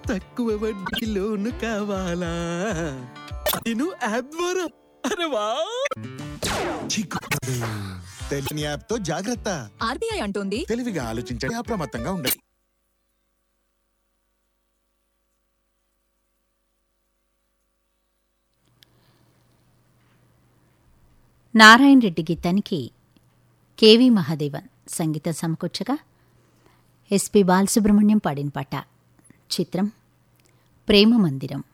తక్కువ వడ్డీ లోను కావాలా నేను యాప్ ద్వారా అరే వా చిక్కుడు. తెలియని యాప్ తో జాగ్రత్త ఆర్బీఐ అంటోంది తెలివిగా ఆలోచించండి అప్రమత్తంగా ఉండండి నారాయణ రెడ్డి గీతానికి కేవి మహాదేవన్ సంగీత సమకూర్చగా ఎస్పి బాలసుబ్రహ్మణ్యం పాడిన పాట చిత్రం ప్రేమ మందిరం